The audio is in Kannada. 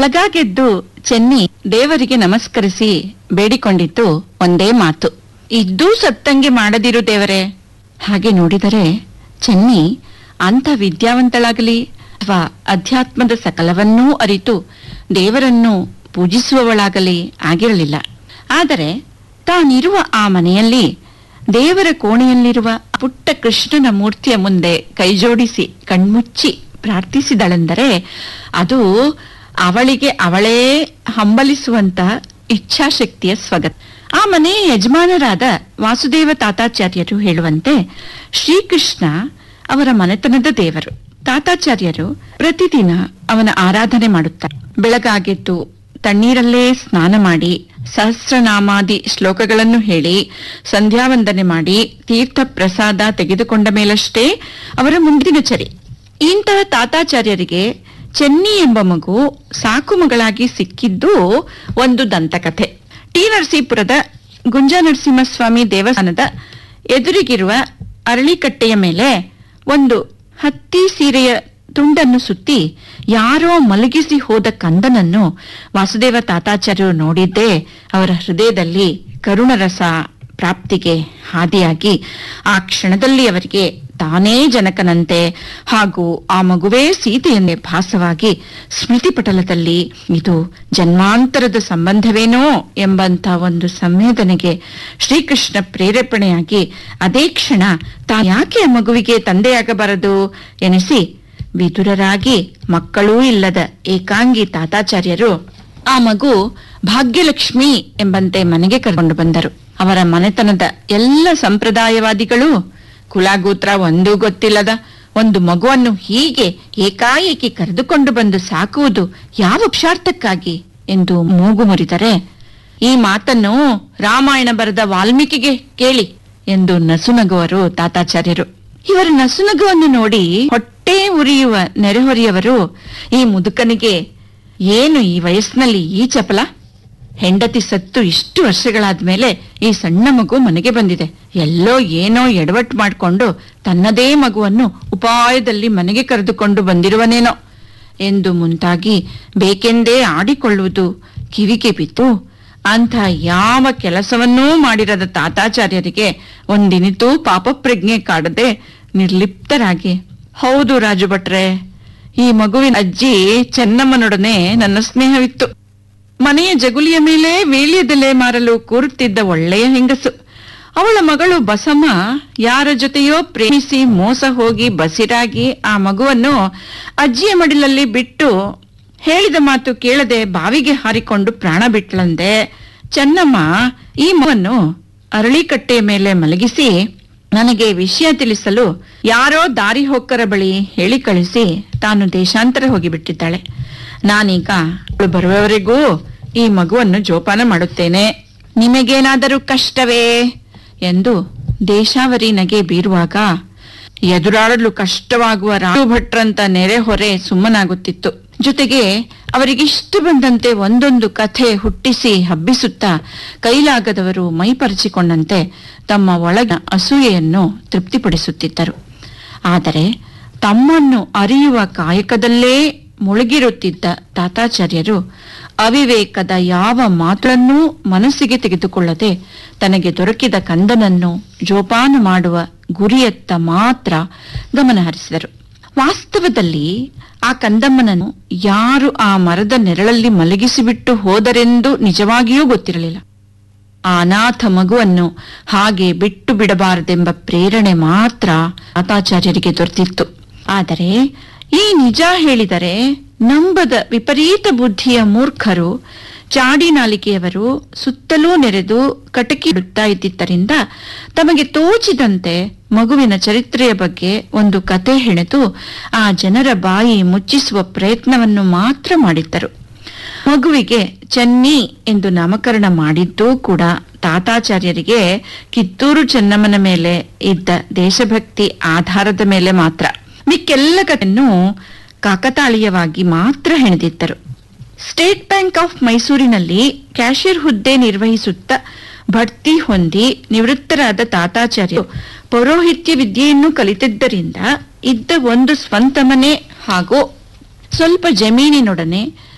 ಬೆಳಗಾಗೆದ್ದು ಚೆನ್ನಿ ದೇವರಿಗೆ ನಮಸ್ಕರಿಸಿ ಬೇಡಿಕೊಂಡಿದ್ದು ಒಂದೇ ಮಾತು ಇದ್ದೂ ಸತ್ತಂಗೆ ಮಾಡದಿರು ದೇವರೇ ಹಾಗೆ ನೋಡಿದರೆ ಚೆನ್ನಿ ಅಂಥ ವಿದ್ಯಾವಂತಳಾಗಲಿ ಅಥವಾ ಅಧ್ಯಾತ್ಮದ ಸಕಲವನ್ನೂ ಅರಿತು ದೇವರನ್ನು ಪೂಜಿಸುವವಳಾಗಲಿ ಆಗಿರಲಿಲ್ಲ ಆದರೆ ತಾನಿರುವ ಆ ಮನೆಯಲ್ಲಿ ದೇವರ ಕೋಣೆಯಲ್ಲಿರುವ ಪುಟ್ಟ ಕೃಷ್ಣನ ಮೂರ್ತಿಯ ಮುಂದೆ ಕೈಜೋಡಿಸಿ ಕಣ್ಮುಚ್ಚಿ ಪ್ರಾರ್ಥಿಸಿದಳೆಂದರೆ ಅದು ಅವಳಿಗೆ ಅವಳೇ ಹಂಬಲಿಸುವಂತ ಇಚ್ಛಾಶಕ್ತಿಯ ಸ್ವಗತ ಆ ಮನೆಯ ಯಜಮಾನರಾದ ವಾಸುದೇವ ತಾತಾಚಾರ್ಯರು ಹೇಳುವಂತೆ ಶ್ರೀಕೃಷ್ಣ ಅವರ ಮನೆತನದ ದೇವರು ತಾತಾಚಾರ್ಯರು ಪ್ರತಿದಿನ ಅವನ ಆರಾಧನೆ ಮಾಡುತ್ತಾರೆ ಬೆಳಗಾಗೆದ್ದು ತಣ್ಣೀರಲ್ಲೇ ಸ್ನಾನ ಮಾಡಿ ಸಹಸ್ರನಾಮಾದಿ ಶ್ಲೋಕಗಳನ್ನು ಹೇಳಿ ಸಂಧ್ಯಾವಂದನೆ ಮಾಡಿ ತೀರ್ಥ ಪ್ರಸಾದ ತೆಗೆದುಕೊಂಡ ಮೇಲಷ್ಟೇ ಅವರ ಮುಂದಿನ ಚರಿ ಇಂತಹ ತಾತಾಚಾರ್ಯರಿಗೆ ಚೆನ್ನಿ ಎಂಬ ಮಗು ಸಾಕು ಮಗಳಾಗಿ ಸಿಕ್ಕಿದ್ದು ಒಂದು ದಂತಕಥೆ ಟಿ ನರಸೀಪುರದ ಗುಂಜಾ ನರಸಿಂಹಸ್ವಾಮಿ ದೇವಸ್ಥಾನದ ಎದುರಿಗಿರುವ ಅರಳಿಕಟ್ಟೆಯ ಮೇಲೆ ಒಂದು ಹತ್ತಿ ಸೀರೆಯ ತುಂಡನ್ನು ಸುತ್ತಿ ಯಾರೋ ಮಲಗಿಸಿ ಹೋದ ಕಂದನನ್ನು ವಾಸುದೇವ ತಾತಾಚಾರ್ಯರು ನೋಡಿದ್ದೇ ಅವರ ಹೃದಯದಲ್ಲಿ ಕರುಣರಸ ಪ್ರಾಪ್ತಿಗೆ ಹಾದಿಯಾಗಿ ಆ ಕ್ಷಣದಲ್ಲಿ ಅವರಿಗೆ ತಾನೇ ಜನಕನಂತೆ ಹಾಗೂ ಆ ಮಗುವೇ ಸೀತೆಯನ್ನೇ ಭಾಸವಾಗಿ ಸ್ಮೃತಿಪಟಲದಲ್ಲಿ ಇದು ಜನ್ಮಾಂತರದ ಸಂಬಂಧವೇನೋ ಎಂಬಂತ ಒಂದು ಸಂವೇದನೆಗೆ ಶ್ರೀಕೃಷ್ಣ ಪ್ರೇರೇಪಣೆಯಾಗಿ ಅದೇ ಕ್ಷಣ ತಾ ಯಾಕೆ ಆ ಮಗುವಿಗೆ ತಂದೆಯಾಗಬಾರದು ಎನಿಸಿ ವಿದುರರಾಗಿ ಮಕ್ಕಳೂ ಇಲ್ಲದ ಏಕಾಂಗಿ ತಾತಾಚಾರ್ಯರು ಆ ಮಗು ಭಾಗ್ಯಲಕ್ಷ್ಮಿ ಎಂಬಂತೆ ಮನೆಗೆ ಕರೆಕೊಂಡು ಬಂದರು ಅವರ ಮನೆತನದ ಎಲ್ಲ ಸಂಪ್ರದಾಯವಾದಿಗಳು ಕುಲಗೋತ್ರ ಒಂದೂ ಗೊತ್ತಿಲ್ಲದ ಒಂದು ಮಗುವನ್ನು ಹೀಗೆ ಏಕಾಏಕಿ ಕರೆದುಕೊಂಡು ಬಂದು ಸಾಕುವುದು ಯಾವ ಪುರುಷಾರ್ಥಕ್ಕಾಗಿ ಎಂದು ಮೂಗು ಮುರಿದರೆ ಈ ಮಾತನ್ನು ರಾಮಾಯಣ ಬರೆದ ವಾಲ್ಮೀಕಿಗೆ ಕೇಳಿ ಎಂದು ನಸುನಗುವರು ತಾತಾಚಾರ್ಯರು ಇವರ ನಸುನಗುವನ್ನು ನೋಡಿ ಹೊಟ್ಟೆ ಉರಿಯುವ ನೆರೆಹೊರೆಯವರು ಈ ಮುದುಕನಿಗೆ ಏನು ಈ ವಯಸ್ಸಿನಲ್ಲಿ ಈ ಚಪಲ ಹೆಂಡತಿ ಸತ್ತು ಇಷ್ಟು ವರ್ಷಗಳಾದ್ಮೇಲೆ ಈ ಸಣ್ಣ ಮಗು ಮನೆಗೆ ಬಂದಿದೆ ಎಲ್ಲೋ ಏನೋ ಎಡವಟ್ಟು ಮಾಡಿಕೊಂಡು ತನ್ನದೇ ಮಗುವನ್ನು ಉಪಾಯದಲ್ಲಿ ಮನೆಗೆ ಕರೆದುಕೊಂಡು ಬಂದಿರುವನೇನೋ ಎಂದು ಮುಂತಾಗಿ ಬೇಕೆಂದೇ ಆಡಿಕೊಳ್ಳುವುದು ಕಿವಿಗೆ ಬಿದ್ದು ಅಂಥ ಯಾವ ಕೆಲಸವನ್ನೂ ಮಾಡಿರದ ತಾತಾಚಾರ್ಯರಿಗೆ ಒಂದಿನಿತೂ ಪಾಪಪ್ರಜ್ಞೆ ಕಾಡದೆ ನಿರ್ಲಿಪ್ತರಾಗಿ ಹೌದು ರಾಜು ಭಟ್ರೆ ಈ ಮಗುವಿನ ಅಜ್ಜಿ ಚೆನ್ನಮ್ಮನೊಡನೆ ನನ್ನ ಸ್ನೇಹವಿತ್ತು ಮನೆಯ ಜಗುಲಿಯ ಮೇಲೆ ವೇಳ್ಯದೆಲೆ ಮಾರಲು ಕೂರುತ್ತಿದ್ದ ಒಳ್ಳೆಯ ಹೆಂಗಸು ಅವಳ ಮಗಳು ಬಸಮ್ಮ ಯಾರ ಜೊತೆಯೋ ಪ್ರೇಮಿಸಿ ಮೋಸ ಹೋಗಿ ಬಸಿರಾಗಿ ಆ ಮಗುವನ್ನು ಅಜ್ಜಿಯ ಮಡಿಲಲ್ಲಿ ಬಿಟ್ಟು ಹೇಳಿದ ಮಾತು ಕೇಳದೆ ಬಾವಿಗೆ ಹಾರಿಕೊಂಡು ಪ್ರಾಣ ಬಿಟ್ಲಂದೆ ಚೆನ್ನಮ್ಮ ಈ ಮಗುವನ್ನು ಅರಳಿಕಟ್ಟೆಯ ಮೇಲೆ ಮಲಗಿಸಿ ನನಗೆ ವಿಷಯ ತಿಳಿಸಲು ಯಾರೋ ದಾರಿ ಹೋಕ್ಕರ ಬಳಿ ಹೇಳಿ ಕಳಿಸಿ ತಾನು ದೇಶಾಂತರ ಹೋಗಿಬಿಟ್ಟಿದ್ದಾಳೆ ನಾನೀಗ ಅವಳು ಬರುವವರೆಗೂ ಈ ಮಗುವನ್ನು ಜೋಪಾನ ಮಾಡುತ್ತೇನೆ ನಿಮಗೇನಾದರೂ ಕಷ್ಟವೇ ಎಂದು ದೇಶಾವರಿ ನಗೆ ಬೀರುವಾಗ ಎದುರಾಡಲು ಕಷ್ಟವಾಗುವ ರಾಜು ಭಟ್ರಂತ ನೆರೆಹೊರೆ ಸುಮ್ಮನಾಗುತ್ತಿತ್ತು ಜೊತೆಗೆ ಅವರಿಗಿಷ್ಟು ಬಂದಂತೆ ಒಂದೊಂದು ಕಥೆ ಹುಟ್ಟಿಸಿ ಹಬ್ಬಿಸುತ್ತಾ ಕೈಲಾಗದವರು ಮೈಪರಿಚಿಕೊಂಡಂತೆ ತಮ್ಮ ಒಳಗಿನ ಅಸೂಯೆಯನ್ನು ತೃಪ್ತಿಪಡಿಸುತ್ತಿದ್ದರು ಆದರೆ ತಮ್ಮನ್ನು ಅರಿಯುವ ಕಾಯಕದಲ್ಲೇ ಮುಳುಗಿರುತ್ತಿದ್ದ ತಾತಾಚಾರ್ಯರು ಅವಿವೇಕದ ಯಾವ ಮಾತುಗಳನ್ನೂ ಮನಸ್ಸಿಗೆ ತೆಗೆದುಕೊಳ್ಳದೆ ತನಗೆ ದೊರಕಿದ ಕಂದನನ್ನು ಜೋಪಾನ ಮಾಡುವ ಗುರಿಯತ್ತ ಮಾತ್ರ ಗಮನ ಹರಿಸಿದರು ವಾಸ್ತವದಲ್ಲಿ ಆ ಕಂದಮ್ಮನನ್ನು ಯಾರು ಆ ಮರದ ನೆರಳಲ್ಲಿ ಮಲಗಿಸಿಬಿಟ್ಟು ಹೋದರೆಂದು ನಿಜವಾಗಿಯೂ ಗೊತ್ತಿರಲಿಲ್ಲ ಆ ಅನಾಥ ಮಗುವನ್ನು ಹಾಗೆ ಬಿಟ್ಟು ಬಿಡಬಾರದೆಂಬ ಪ್ರೇರಣೆ ಮಾತ್ರ ತಾತಾಚಾರ್ಯರಿಗೆ ದೊರೆತಿತ್ತು ಆದರೆ ಈ ನಿಜ ಹೇಳಿದರೆ ನಂಬದ ವಿಪರೀತ ಬುದ್ಧಿಯ ಮೂರ್ಖರು ಚಾಡಿನಾಲಿಕೆಯವರು ಸುತ್ತಲೂ ನೆರೆದು ಕಟಕಿ ಇಡುತ್ತಾ ಇದ್ದಿದ್ದರಿಂದ ತಮಗೆ ತೋಚಿದಂತೆ ಮಗುವಿನ ಚರಿತ್ರೆಯ ಬಗ್ಗೆ ಒಂದು ಕತೆ ಹೆಣೆದು ಆ ಜನರ ಬಾಯಿ ಮುಚ್ಚಿಸುವ ಪ್ರಯತ್ನವನ್ನು ಮಾತ್ರ ಮಾಡಿದ್ದರು ಮಗುವಿಗೆ ಚೆನ್ನಿ ಎಂದು ನಾಮಕರಣ ಮಾಡಿದ್ದೂ ಕೂಡ ತಾತಾಚಾರ್ಯರಿಗೆ ಕಿತ್ತೂರು ಚೆನ್ನಮ್ಮನ ಮೇಲೆ ಇದ್ದ ದೇಶಭಕ್ತಿ ಆಧಾರದ ಮೇಲೆ ಮಾತ್ರ ಮಿಕ್ಕೆಲ್ಲ ಕಥೆಯನ್ನು ಕಾಕತಾಳೀಯವಾಗಿ ಮಾತ್ರ ಹೆಣೆದಿದ್ದರು ಸ್ಟೇಟ್ ಬ್ಯಾಂಕ್ ಆಫ್ ಮೈಸೂರಿನಲ್ಲಿ ಕ್ಯಾಷಿಯರ್ ಹುದ್ದೆ ನಿರ್ವಹಿಸುತ್ತಾ ಬಡ್ತಿ ಹೊಂದಿ ನಿವೃತ್ತರಾದ ತಾತಾಚಾರ್ಯರು ಪೌರೋಹಿತ್ಯ ವಿದ್ಯೆಯನ್ನು ಕಲಿತಿದ್ದರಿಂದ ಇದ್ದ ಒಂದು ಸ್ವಂತ ಮನೆ ಹಾಗೂ ಸ್ವಲ್ಪ ಜಮೀನಿನೊಡನೆ